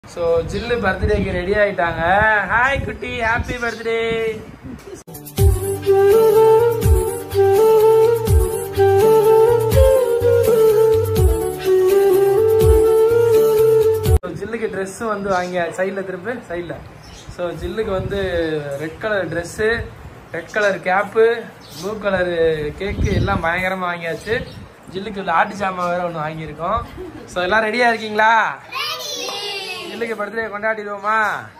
So ஜில்லு பர்த்டேக்கு ready ஆயிட்டாங்க ஹாய் குட்டி ஹாப்பி பர்த்டே ஜில்லுக்கு Dress வந்து வாங்கிய சைடில் திருப்பு சைடில் ஸோ ஜில்லுக்கு வந்து red colour dress red colour cap blue colour cake எல்லாம் பயங்கரமாக வாங்கியாச்சு ஜில்லுக்கு உள்ள ஆட்டு சாமான் வேற ஒன்று வாங்கியிருக்கோம் ஸோ எல்லாம் ரெடியாக இருக்கீங்களா ஜில்லுக்கு பர்த்டே கொண்டாடிடுவோமா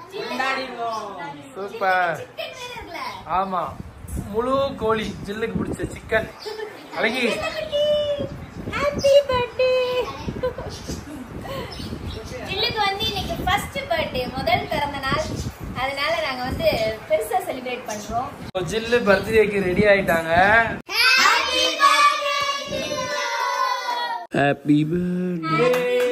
சூப்பர் ஆமா முழு கோழி ஜில்லுக்கு பிடிச்ச சிக்கன் அழகி ஹாப்பி பர்த்டே ஜில்லுக்கு வந்து இன்னைக்கு ஃபர்ஸ்ட் பர்த்டே முதல் பிறந்த நாள் அதனால நாங்க வந்து பெருசா செலிப்ரேட் பண்றோம் So, ஜில்லு பர்த்டேக்கு ரெடி ஆயிட்டாங்க happy birthday happy birthday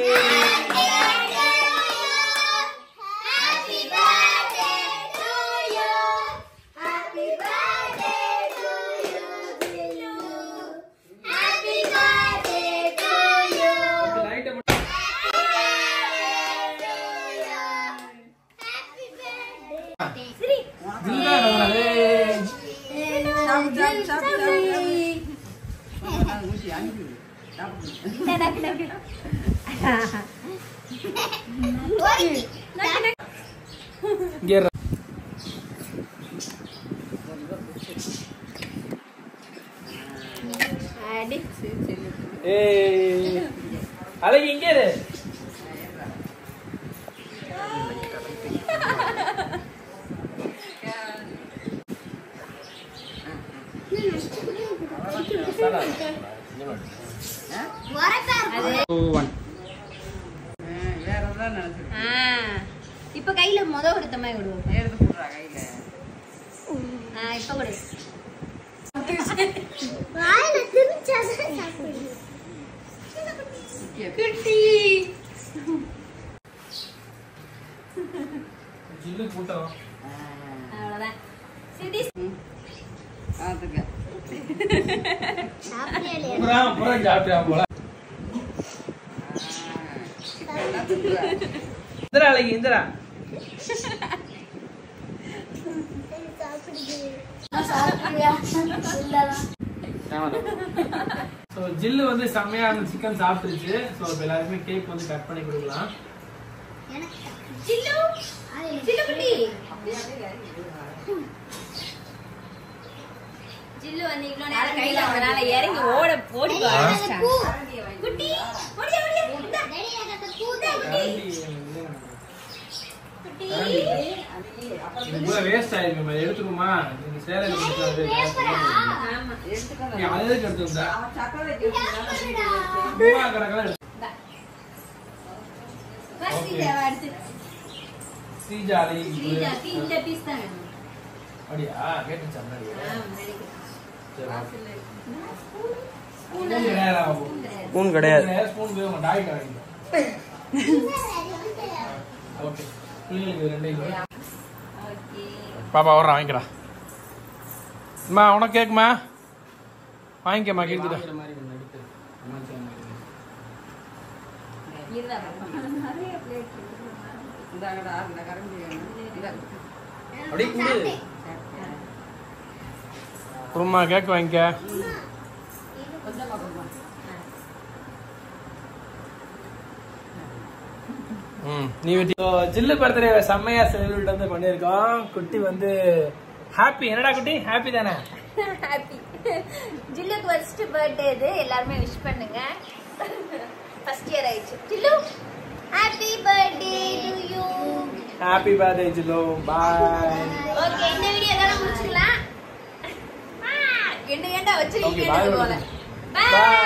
happy birthday to you happy birthday to you Jillu happy birthday to you சரி இங்கே இரு. ஏய் அழகி இங்கே இரு. இப்ப கையில முத கொடுத்த மாதிரி விடுவோம் ஆ, இப்ப கொடு வாயில திணிச்சாதான் சாப்பிடுது குட்டி ஜில்லு கூட்டம் அவ்வளவுதான் சிதி புறா புறா சாப்பிட்டா போல இந்திரா அழகி இந்திரா ஸோ ஜில்லு வந்து செம்மையான சிக்கன் சாப்பிட்டுருச்சு ஸோ இப்போ எல்லாருக்குமே கேக் வந்து கட் பண்ணி கொடுக்கலாம் சில்லு சில்லு குட்டி ஜில்லு வந்து இவ்வளவு நேரம் கையில அவனால இறங்கி ஓட ஓடி போக ஆரம்பிச்சிட்டான். குட்டி ஓடியா ஓடியா இந்தா. இந்தா, குட்டி குட்டி இது கூட வேஸ்ட் ஆயிருக்குமா எடுத்துக்குமா நீங்க சேலையில கொடுத்தா ஆமா நீ அது எதுக்கு எடுத்துக்கிட்டா மூவா கணக்கெல்லாம் எடுத்து ஃபர்ஸ்ட் இத அடுத்து ஸ்ரீஜாலி ஸ்ரீஜா இந்த பீஸ் தான் வேணும் அப்படியா கேட்டுச்சா முன்னாடி ஆமா நினைக்கிறேன் சரி ஸ்பூன் கிடையாது ஸ்பூன் கிடையாது ஸ்பூன் போய் உங்க டாய் கிடைக்கும் ஓகே பிள்ளைங்களுக்கு இது ரெண்டையும் கொடு. ஓகே பாப்பா வர்றேன் வாங்கிக்கடா அம்மா உனக்கு கேக்குமா வாங்கிக்கம்மா கீர்த்திடா இதுதான் நிறைய பிளேட் அப்படியே கொடு குருமா கேக் வாங்கிக்க ம் நீ வெட்டி So, ஜில்லு பர்த்டே செம்மையா செலிபிரேட் வந்து பண்ணியிருக்கோம் குட்டி வந்து ஹாப்பி என்னடா குட்டி ஹாப்பி தானே ஹாப்பி ஜில்லுக்கு ஃபர்ஸ்ட் பர்த்டே இது எல்லாருமே விஷ் பண்ணுங்க ஃபர்ஸ்ட் இயர் ஆயிடுச்சு Jillu happy birthday to you happy birthday Jillu bye okay இந்த வீடியோ இதோட முடிச்சுக்கலாம் ஆ, எண்டு எண்டா Okay, வச்சிருக்கீங்க bye. போல Bye.